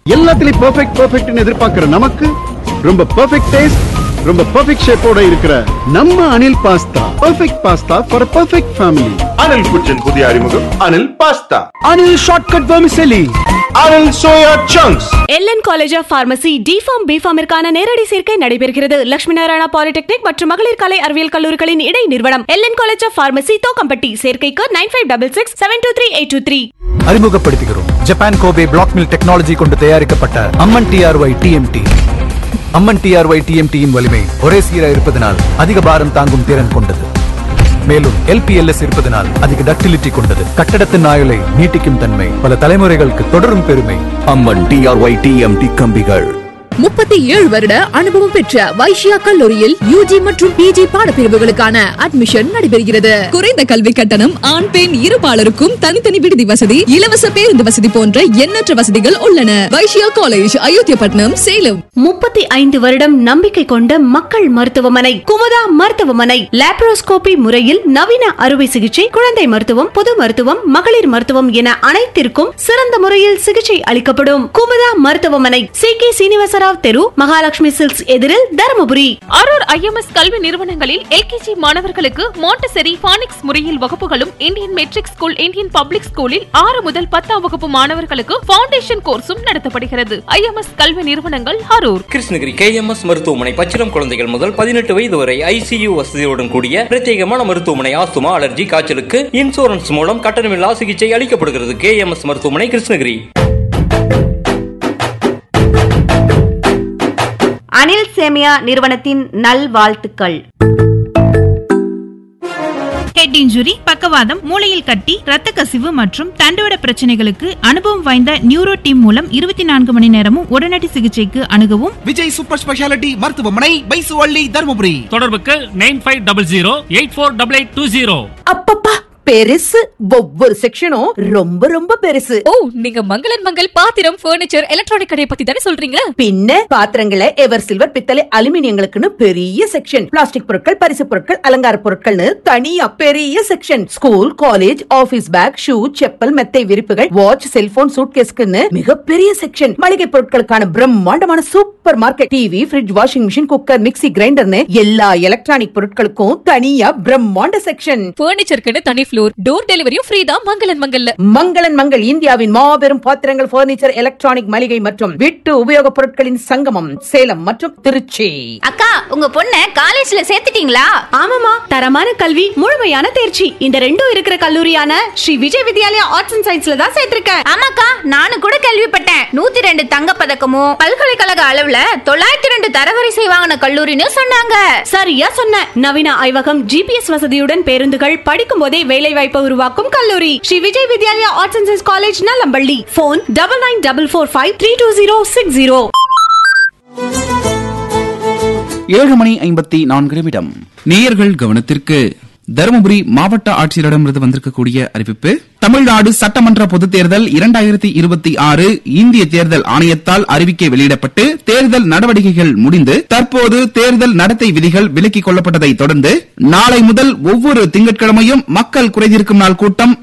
எல்லாத்துலயும் பெர்ஃபெக்ட் பெர்ஃபெக்ட்னு எதிர்பார்க்கிற நமக்கு ரொம்ப பெர்ஃபெக்ட் டேஸ்ட் ரொம்ப பெர்ஃபெக்ட் ஷேப்போட இருக்கிற நம்ம Anil pasta perfect pasta for perfect family Anil kitchen புதிய அறிமுகம் Anil pasta Anil shortcut vermicelli Anil soya chunks LN college of pharmacy D Pharm பிஃபார்மிற்கான நேரடி சேர்க்கை நடைபெறுகிறது லட்சுமி நாராயணா பாலிடெக்னிக் மற்றும் மகளிர் கலை அறிவியல் கல்லூரிகளின் இடை நிறுவனம் LN college of pharmacy Thokkampatti சேர்க்கைக்கு nine five double six seven two three eight two three அறிமுகப்படுத்துகிறோம் Japan Kobe black mill technology கொண்டு தயாரிக்கப்பட்ட Amman TRY TMT Amman TRY டிஎம்டியின் வலிமை ஒரே சீராக இருப்பதனால் அதிக பாரம் தாங்கும் திறன் கொண்டது மேலும் எல்பிஎல்எஸ் இருப்பதனால் அதிக டக்டிலிட்டி கொண்டது கட்டடத்தின் ஆயுளை நீட்டிக்கும் தன்மை பல தலைமுறைகளுக்கு தொடரும் பெருமை அம்மன் டிஆர்ஒய் டிஎம்டி கம்பிகள் முப்பத்தி ஏழு வருட அனுபவம் பெற்ற வைஷ்யா கல்லூரியில் யூஜி மற்றும் பிஜி பாடப்பிரிவுகளுக்கான அட்மிஷன் நடைபெறுகிறது குறைந்த கல்வி கட்டணம் ஆண் பெண் இருபாலருக்கும் தனித்தனி விடுதி வசதி இலவச பேருந்து வசதி போன்ற எண்ணற்ற வசதிகள் உள்ளன வைஷ்யா காலேஜ் அயோத்தியப்பட்டினம் சேலம் முப்பத்தி ஐந்து வருடம் நம்பிக்கை கொண்ட மக்கள் மருத்துவமனை குமுதா மருத்துவமனை லாப்ரோஸ்கோபி முறையில் நவீன அறுவை சிகிச்சை குழந்தை மருத்துவம் பொது மருத்துவம் மகளிர் மருத்துவம் என அனைத்திற்கும் சிறந்த முறையில் சிகிச்சை அளிக்கப்படும் குமுதா மருத்துவமனை சி கே சீனிவாசராவ் தெரு மகாலட்சுமி சில்க்ஸ் எதிரில் தருமபுரி அரூர் ஐஎம்எஸ் கல்வி நிறுவனங்களில் எல்கேஜி மாணவர்களுக்கு மாண்டசெரி பானிக்ஸ் முறையில் வகுப்புகளும் Indian matric school Indian public ஸ்கூலில் ஆறு முதல் பத்தாம் வகுப்பு மாணவர்களுக்கு ஃபவுண்டேஷன் கோர்ஸும் நடத்தப்படுகிறது ஐஎம்எஸ் கல்வி நிறுவனங்கள் அரூர் கிருஷ்ணகிரி கேஎம்எஸ் மருத்துவமனை பச்சிளம் குழந்தைகள் முதல் பதினெட்டு வயது வரை ஐசியு வசதியுடன் கூடிய பிரத்யேகமான மருத்துவமனை ஆஸ்துமா அலர்ஜி காய்ச்சலுக்கு இன்சூரன்ஸ் மூலம் கட்டணமில்லா சிகிச்சை அளிக்கப்படுகிறது கேஎம்எஸ் மருத்துவமனை கிருஷ்ணகிரி அனில் சேமியா நிறுவனத்தின் நல்வாழ்த்துக்கள் ஹெட் இன்ஜுரி பக்கவாதம் மூளையில் கட்டி இரத்த கசிவு மற்றும் தண்டுவட பிரச்சனைகளுக்கு அனுபவம் வாய்ந்த நியூரோ டீம் மூலம் இருபத்தி நான்கு மணி நேரமும் உடனடி சிகிச்சைக்கு அணுகவும் விஜய் சூப்பர் ஸ்பெஷாலிட்டி மருத்துவமனை பைசுவள்ளி தருமபுரி தொடர்புக்கு nine five double zero eight four double eight two zero அப்பப்பா பெருசு ஒவ்வொரு செக்ஷனும் ரொம்ப ரொம்ப பெருசு ஓ நீங்க மங்களன் மங்கள் பாத்திரம் பர்னிச்சர் எலக்ட்ரானிக் கடையை பத்தி தானே சொல்றீங்க பின்ன பாத்திரங்களை எவர் சில்வர் பித்தளை அலுமினியங்களுக்குன்னு பெரிய செக்ஷன் பிளாஸ்டிக் பொருட்கள் பரிசு பொருட்கள் அலங்கார பொருட்கள்னு தனியா பெரிய section school college office bag shoe chappal மெத்தை விரிப்புகள் வாட்ச் செல்போன் சூட்கேஸ்க்குன்னு மிகப்பெரிய செக்ஷன் மளிகை பொருட்களுக்கான பிரம்மாண்டமான super market TV fridge washing machine cooker mixie கிரைண்டர்னு எல்லா எலக்ட்ரானிக் பொருட்களுக்கும் தனியா பிரம்மாண்ட செக்ஷன் பர்னிச்சருக்குன்னு தனி ஃப்ளோர் டோர் டெலிவரியும் ஃப்ரீ தான் மங்களன் மங்கல்ல மங்களன் மங்கள் இந்தியாவின் மாபெரும் பாத்திரங்கள் பர்னிச்சர் எலக்ட்ரானிக் மளிகை மற்றும் வீட்டு உபயோகப் பொருட்களின் சங்கமம் சேலம் மற்றும் திருச்சி அக்கா உங்க பொண்ண காலேஜ்ல சேர்த்துட்டீங்களா ஆமாமா தரமான கல்வி முழுமையான தேர்ச்சி இந்த ரெண்டும் இருக்கிற கல்லூரியான ஸ்ரீ விஜய் வித்யாலயா ஆர்ட்ஸ் அண்ட் சயின்ஸ்ல தான் சேர்த்திருக்கேன் ஆமாக்கா நானும் கூட கேள்விப்பட்டேன் நூத்தி ரெண்டு தங்க பதக்கமும் பல்கலைக்கழக அளவுல தொள்ளாயிரத்தி ரெண்டு தரவரிசை வாங்கின கல்லூரின்னு சொன்னாங்க சரியா சொன்ன நவீன ஆய்வகம் ஜிபிஎஸ் வசதியுடன் பேருந்துகள் படிக்கும் போதே வேலை வாய்ப்பை உருவாக்கும் கல்லூரி Sri Vijay Vidyalaya arts and science college Nalampalli phone double nine double four five three two zero six zero ஏழு மணி ஐம்பத்தி நான்கு நிமிடம் நேயர்கள் கவனத்திற்கு தருமபுரி மாவட்ட ஆட்சியரிடமிருந்து வந்திருக்கக்கூடிய அறிவிப்பு தமிழ்நாடு சட்டமன்ற பொதுத் தேர்தல் இரண்டாயிரத்தி இருபத்தி ஆறு இந்திய தேர்தல் ஆணையத்தால் அறிவிக்கை வெளியிடப்பட்டு தேர்தல் நடவடிக்கைகள் முடிந்து தற்போது தேர்தல் நடத்தை விதிகள் விலக்கிக் கொள்ளப்பட்டதை தொடர்ந்து நாளை முதல் ஒவ்வொரு திங்கட்கிழமையும் மக்கள் குறைதீர்க்கும் நாள் கூட்டம்